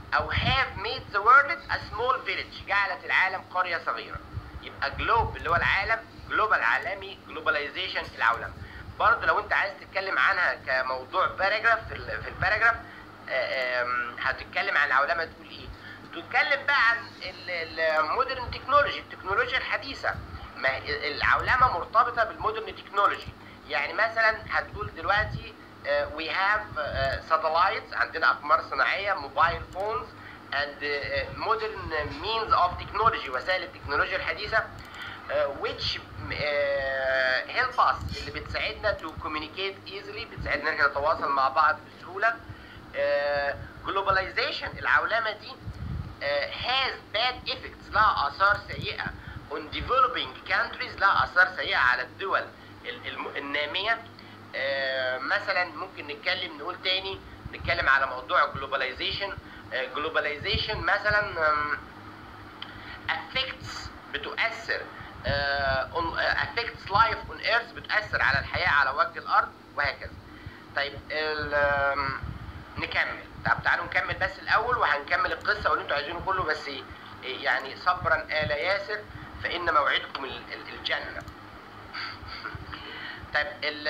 او have made the world a small village جعلت العالم قريه صغيره يبقى جلوب اللي هو العالم جلوبال عالمي جلوباليزيشن العالم برضه لو انت عايز تتكلم عنها كموضوع باراجراف في, ال- في الباراجراف آه، آم، هتتكلم عن العولمه تقول ايه؟ تتكلم بقى عن المودرن تكنولوجي التكنولوجيا الحديثه ما العولمه مرتبطه بالمودرن تكنولوجي يعني مثلا هتقول دلوقتي وي هاف ساتلايتس عندنا اقمار صناعيه موبايل فونز and uh, modern means of technology وسائل التكنولوجيا الحديثه uh, which uh, help us اللي بتساعدنا to communicate easily بتساعدنا ان احنا نتواصل مع بعض بسهوله uh, globalization العولمه دي uh, has bad effects لها اثار سيئه on developing countries لها اثار سيئه على الدول ال- الم- الناميه آه، مثلا ممكن نتكلم نقول تاني نتكلم على موضوع globalization آه، globalization مثلا آم، affects بتؤثر آه، on آه، affects life on earth بتؤثر على الحياة على وجه الأرض وهكذا طيب ال- آم، نكمل طب تعالوا نكمل بس الأول وهنكمل القصة واللي انتوا عايزينه كله بس إيه، يعني صبرا آل ياسر فإن موعدكم ال- ال- الجنة طيب ال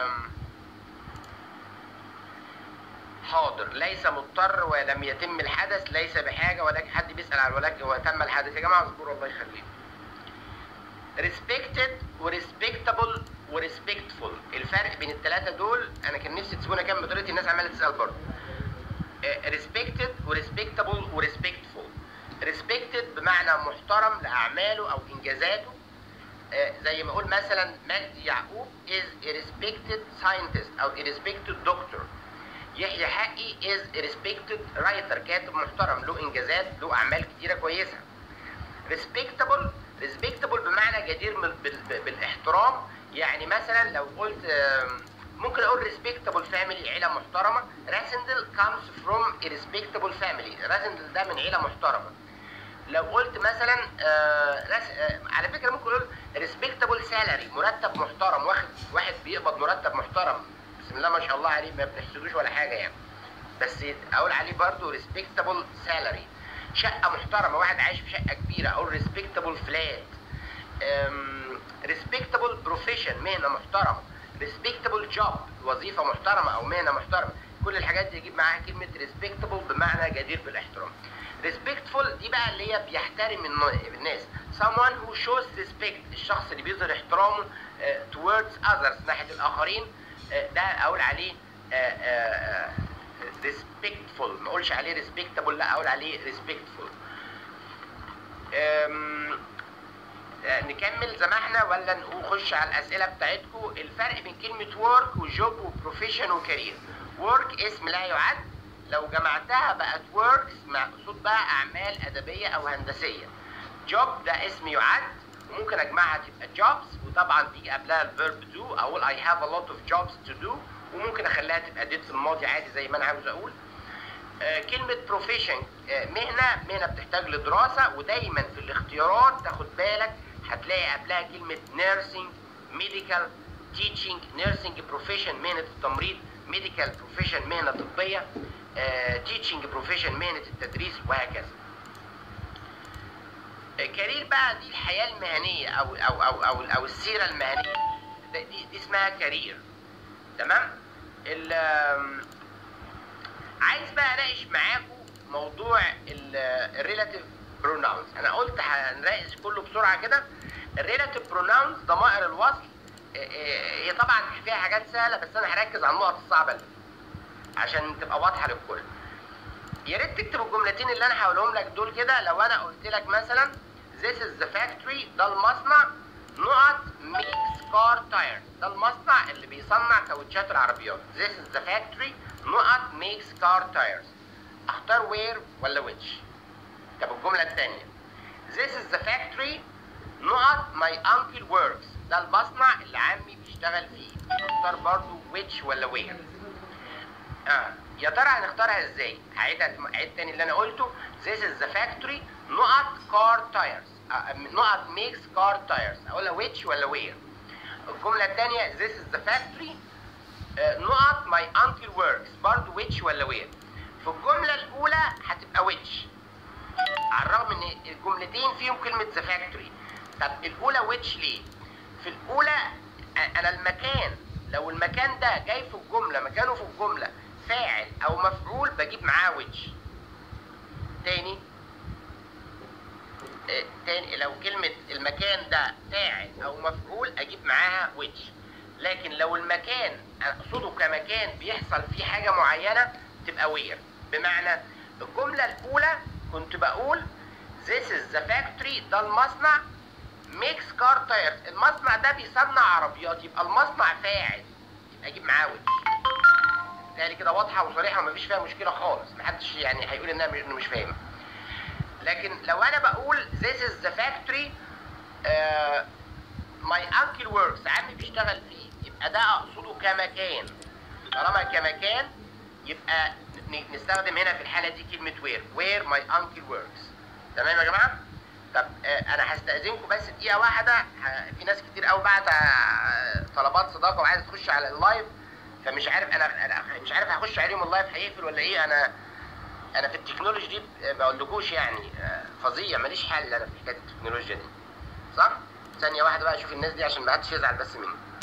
حاضر ليس مضطر ولم يتم الحدث ليس بحاجه ولكن حد بيسال على ولكن وتم الحدث يا جماعه اصبروا الله يخليكم respected وريسبكتابل وريسبكتفول الفرق بين الثلاثه دول انا كان نفسي تسيبونا كام بطريقه الناس عماله تسال برضه ريسبكتد وريسبكتابل وريسبكتفول ريسبكتد بمعنى محترم لاعماله او انجازاته آه، زي ما اقول مثلا مجدي يعقوب is a respected scientist او a respected doctor يحيى حقي is a respected writer كاتب محترم له انجازات له اعمال كتيره كويسه respectable respectable بمعنى جدير من- بال- بالاحترام يعني مثلا لو قلت آم، ممكن اقول respectable family عيله محترمه راسندل comes from a respectable family راسندل ده من عيله محترمه لو قلت مثلا آه رس... آه على فكره ممكن اقول ريسبكتابل سالري مرتب محترم واخد واحد بيقبض مرتب محترم بسم الله ما شاء الله عليه ما بنحسدوش ولا حاجه يعني بس اقول عليه برضو ريسبكتابل سالري شقه محترمه واحد عايش في شقه كبيره اقول ريسبكتابل فلات ريسبكتابل بروفيشن مهنه محترمه ريسبكتابل جوب وظيفه محترمه او مهنه محترمه كل الحاجات دي يجيب معاها كلمه ريسبكتابل بمعنى جدير بالاحترام respectful دي بقى اللي هي بيحترم الن- الناس someone who shows respect الشخص اللي بيظهر احترامه آه، towards others ناحيه الاخرين آه، ده اقول عليه آه، آه، آه، respectful ما اقولش عليه respectable لا اقول عليه respectful أم، آه، نكمل زي ما احنا ولا نخش على الاسئله بتاعتكم الفرق بين كلمه work وجوب وبروفيشن وكارير work اسم لا يعد لو جمعتها بقت works مقصود بقى اعمال ادبيه او هندسيه job ده اسم يعد وممكن اجمعها تبقى jobs وطبعا تيجي قبلها الفيرب do اقول I have a lot of jobs to do وممكن اخليها تبقى did في الماضي عادي زي ما انا عاوز اقول آه، كلمة بروفيشن مهنة مهنة بتحتاج لدراسة ودايما في الاختيارات تاخد بالك هتلاقي قبلها كلمة نيرسينج ميديكال تيتشنج نيرسينج بروفيشن مهنة التمريض ميديكال بروفيشن مهنة طبية تيتشنج بروفيشن مهنة التدريس وهكذا كارير بقى دي الحياة المهنية أو أو أو أو, أو السيرة المهنية ده- دي, دي اسمها كارير تمام ال آم، عايز بقى اناقش معاكم موضوع الريلاتيف بروناونز انا قلت هنناقش كله بسرعه كده الريلاتيف بروناونز ضمائر الوصل آه، آه، هي طبعا فيها حاجات سهله بس انا هركز على النقط الصعبه اللي عشان تبقى واضحه للكل يا ريت تكتب الجملتين اللي انا هقولهم لك دول كده لو انا قلت لك مثلا this is the factory ده المصنع نقط makes car tires ده المصنع اللي بيصنع كاوتشات العربيات this is the factory نقط makes car tires اختار where ولا which طب الجملة الثانية this is the factory نقط my uncle works ده المصنع اللي عمي بيشتغل فيه اختار برضو which ولا where اه يا ترى هنختارها ازاي؟ هعيدها هعيد تاني اللي انا قلته This is the factory نقط car tires آه نقط makes car tires اقولها which ولا where؟ الجملة التانية This is the factory آه نقط my uncle works برضه which ولا where؟ في الجمله الاولى هتبقى which على الرغم ان الجملتين فيهم كلمه ذا فاكتوري طب الاولى which ليه في الاولى أ- انا المكان لو المكان ده جاي في الجمله مكانه في الجمله فاعل او مفعول بجيب معاه which تاني آه، تاني لو كلمة المكان ده فاعل أو مفعول أجيب معاها which لكن لو المكان أقصده كمكان بيحصل فيه حاجة معينة تبقى where بمعنى الجملة الأولى كنت بقول this is the factory ده المصنع makes car tires المصنع ده بيصنع عربيات يبقى المصنع فاعل يبقى أجيب معاه which تاني كده واضحة وصريحة ومفيش فيها مشكلة خالص محدش يعني هيقول إنها إنه مش فاهم لكن لو انا بقول this is the factory uh, my uncle works عمي بيشتغل فيه يبقى ده اقصده كمكان طالما كمكان يبقى ن- نستخدم هنا في الحاله دي كلمه where where my uncle works تمام يا جماعه طب آه، انا هستاذنكم بس دقيقه واحده ه- في ناس كتير قوي بعت آه، طلبات صداقه وعايزه تخش على اللايف فمش عارف انا انا مش عارف هخش عليهم اللايف هيقفل ولا ايه انا انا في التكنولوجي دي ما اقولكوش يعني آه، فظيع ماليش حل انا في حكايه التكنولوجيا دي صح ثانيه واحده بقى اشوف الناس دي عشان ما حدش يزعل بس مني